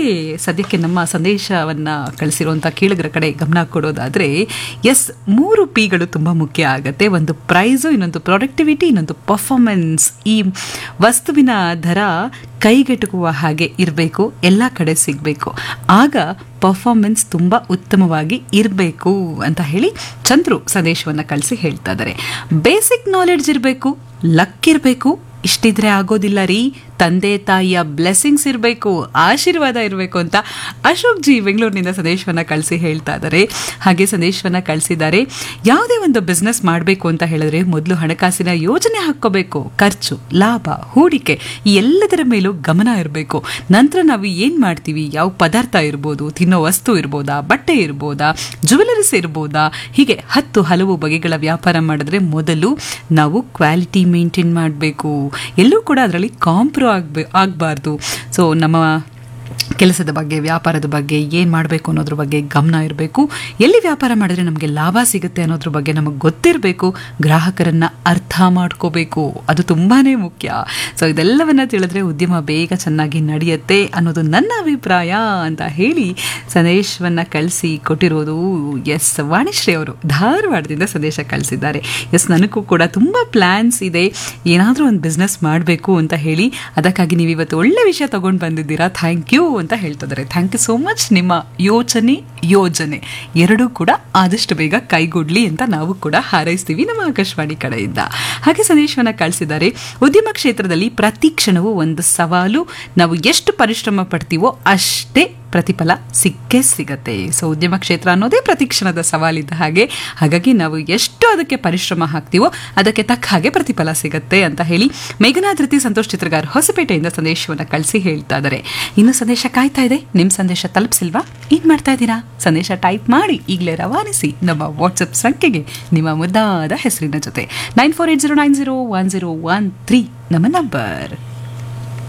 ಸದ್ಯಕ್ಕೆ ನಮ್ಮ ಸಂದೇಶವನ್ನ ಕಳಿಸಿರುವಂಥ ಕೇಳುಗರ ಕಡೆ ಗಮನ ಕೊಡೋದಾದ್ರೆ ಎಸ್ ಮೂರು ಪಿಗಳು ತುಂಬ ಮುಖ್ಯ ಆಗುತ್ತೆ ಒಂದು ಪ್ರೈಸು ಇನ್ನೊಂದು ಪ್ರೊಡಕ್ಟಿವಿಟಿ ಇನ್ನೊಂದು ಪರ್ಫಾರ್ಮೆನ್ಸ್ ಈ ವಸ್ತುವಿನ ದರ ಕೈಗೆಟುಕುವ ಹಾಗೆ ಇರಬೇಕು ಎಲ್ಲ ಕಡೆ ಸಿಗಬೇಕು ಆಗ ಪರ್ಫಾರ್ಮೆನ್ಸ್ ತುಂಬ ಉತ್ತಮವಾಗಿ ಇರಬೇಕು ಅಂತ ಹೇಳಿ ಚಂದ್ರು ಸಂದೇಶವನ್ನು ಕಳಿಸಿ ಹೇಳ್ತಾ ಇದ್ದಾರೆ ಬೇಸಿಕ್ ನಾಲೆಡ್ಜ್ ಇರಬೇಕು ಲಕ್ ಇರಬೇಕು ಇಷ್ಟಿದ್ರೆ ಆಗೋದಿಲ್ಲ ರೀ ತಂದೆ ತಾಯಿಯ ಬ್ಲೆಸ್ಸಿಂಗ್ಸ್ ಇರಬೇಕು ಆಶೀರ್ವಾದ ಇರಬೇಕು ಅಂತ ಅಶೋಕ್ ಜಿ ಬೆಂಗಳೂರಿನಿಂದ ಸಂದೇಶವನ್ನು ಕಳಿಸಿ ಹೇಳ್ತಾ ಇದ್ದಾರೆ ಹಾಗೆ ಸಂದೇಶವನ್ನು ಕಳಿಸಿದ್ದಾರೆ ಯಾವುದೇ ಒಂದು ಬಿಸ್ನೆಸ್ ಮಾಡಬೇಕು ಅಂತ ಹೇಳಿದ್ರೆ ಮೊದಲು ಹಣಕಾಸಿನ ಯೋಜನೆ ಹಾಕ್ಕೋಬೇಕು ಖರ್ಚು ಲಾಭ ಹೂಡಿಕೆ ಈ ಎಲ್ಲದರ ಮೇಲೂ ಗಮನ ಇರಬೇಕು ನಂತರ ನಾವು ಏನು ಮಾಡ್ತೀವಿ ಯಾವ ಪದಾರ್ಥ ಇರ್ಬೋದು ತಿನ್ನೋ ವಸ್ತು ಇರ್ಬೋದಾ ಬಟ್ಟೆ ಇರ್ಬೋದಾ ಜ್ಯುವೆಲರೀಸ್ ಇರ್ಬೋದಾ ಹೀಗೆ ಹತ್ತು ಹಲವು ಬಗೆಗಳ ವ್ಯಾಪಾರ ಮಾಡಿದ್ರೆ ಮೊದಲು ನಾವು ಕ್ವಾಲಿಟಿ ಮೇಂಟೈನ್ ಮಾಡಬೇಕು ಎಲ್ಲೂ ಕೂಡ ಅದರಲ್ಲಿ ಕಾಂಪ್ರೋ ಆಗ್ಬೇ ಆಗಬಾರ್ದು ಸೊ ನಮ್ಮ ಕೆಲಸದ ಬಗ್ಗೆ ವ್ಯಾಪಾರದ ಬಗ್ಗೆ ಏನು ಮಾಡಬೇಕು ಅನ್ನೋದ್ರ ಬಗ್ಗೆ ಗಮನ ಇರಬೇಕು ಎಲ್ಲಿ ವ್ಯಾಪಾರ ಮಾಡಿದ್ರೆ ನಮಗೆ ಲಾಭ ಸಿಗುತ್ತೆ ಅನ್ನೋದ್ರ ಬಗ್ಗೆ ನಮಗೆ ಗೊತ್ತಿರಬೇಕು ಗ್ರಾಹಕರನ್ನ ಅರ್ಥ ಮಾಡ್ಕೋಬೇಕು ಅದು ತುಂಬಾ ಮುಖ್ಯ ಸೊ ಇದೆಲ್ಲವನ್ನ ತಿಳಿದ್ರೆ ಉದ್ಯಮ ಬೇಗ ಚೆನ್ನಾಗಿ ನಡೆಯುತ್ತೆ ಅನ್ನೋದು ನನ್ನ ಅಭಿಪ್ರಾಯ ಅಂತ ಹೇಳಿ ಸಂದೇಶವನ್ನು ಕಳಿಸಿ ಕೊಟ್ಟಿರೋದು ಎಸ್ ವಾಣಿಶ್ರೀ ಅವರು ಧಾರವಾಡದಿಂದ ಸಂದೇಶ ಕಳಿಸಿದ್ದಾರೆ ಎಸ್ ನನಗೂ ಕೂಡ ತುಂಬ ಪ್ಲ್ಯಾನ್ಸ್ ಇದೆ ಏನಾದರೂ ಒಂದು ಬಿಸ್ನೆಸ್ ಮಾಡಬೇಕು ಅಂತ ಹೇಳಿ ಅದಕ್ಕಾಗಿ ನೀವು ಇವತ್ತು ಒಳ್ಳೆ ವಿಷಯ ತಗೊಂಡು ಬಂದಿದ್ದೀರಾ ಥ್ಯಾಂಕ್ ಯು ಅಂತ ಹೇಳ್ತಿದ್ದಾರೆ ಥ್ಯಾಂಕ್ ಯು ಸೋ ಮಚ್ ನಿಮ್ಮ ಯೋಚನೆ ಯೋಜನೆ ಎರಡೂ ಕೂಡ ಆದಷ್ಟು ಬೇಗ ಕೈಗೂಡ್ಲಿ ಅಂತ ನಾವು ಕೂಡ ಹಾರೈಸ್ತೀವಿ ನಮ್ಮ ಆಕಾಶವಾಣಿ ಕಡೆಯಿಂದ ಹಾಗೆ ಸಂದೇಶವನ್ನು ಕಳಿಸಿದ್ದಾರೆ ಉದ್ಯಮ ಕ್ಷೇತ್ರದಲ್ಲಿ ಪ್ರತಿ ಕ್ಷಣವೂ ಒಂದು ಸವಾಲು ನಾವು ಎಷ್ಟು ಪರಿಶ್ರಮ ಪಡ್ತೀವೋ ಅಷ್ಟೇ ಪ್ರತಿಫಲ ಸಿಕ್ಕೇ ಸಿಗತ್ತೆ ಸೊ ಉದ್ಯಮ ಕ್ಷೇತ್ರ ಅನ್ನೋದೇ ಪ್ರತಿಕ್ಷಣದ ಸವಾಲಿದ್ದ ಹಾಗೆ ಹಾಗಾಗಿ ನಾವು ಎಷ್ಟು ಅದಕ್ಕೆ ಪರಿಶ್ರಮ ಹಾಕ್ತೀವೋ ಅದಕ್ಕೆ ತಕ್ಕ ಹಾಗೆ ಪ್ರತಿಫಲ ಸಿಗತ್ತೆ ಅಂತ ಹೇಳಿ ಮೇಘನಾಧೃತಿ ಸಂತೋಷ್ ಚಿತ್ರಗಾರ್ ಹೊಸಪೇಟೆಯಿಂದ ಸಂದೇಶವನ್ನು ಕಳಿಸಿ ಹೇಳ್ತಾ ಇದ್ದಾರೆ ಇನ್ನು ಸಂದೇಶ ಕಾಯ್ತಾ ಇದೆ ನಿಮ್ಮ ಸಂದೇಶ ತಲುಪಿಸಿಲ್ವಾ ಏನ್ ಮಾಡ್ತಾ ಇದ್ದೀರಾ ಸಂದೇಶ ಟೈಪ್ ಮಾಡಿ ಈಗಲೇ ರವಾನಿಸಿ ನಮ್ಮ ವಾಟ್ಸಪ್ ಸಂಖ್ಯೆಗೆ ನಿಮ್ಮ ಮುದ್ದಾದ ಹೆಸರಿನ ಜೊತೆ nine four eight zero nine zero one zero one three ನಮ್ಮ ನಂಬರ್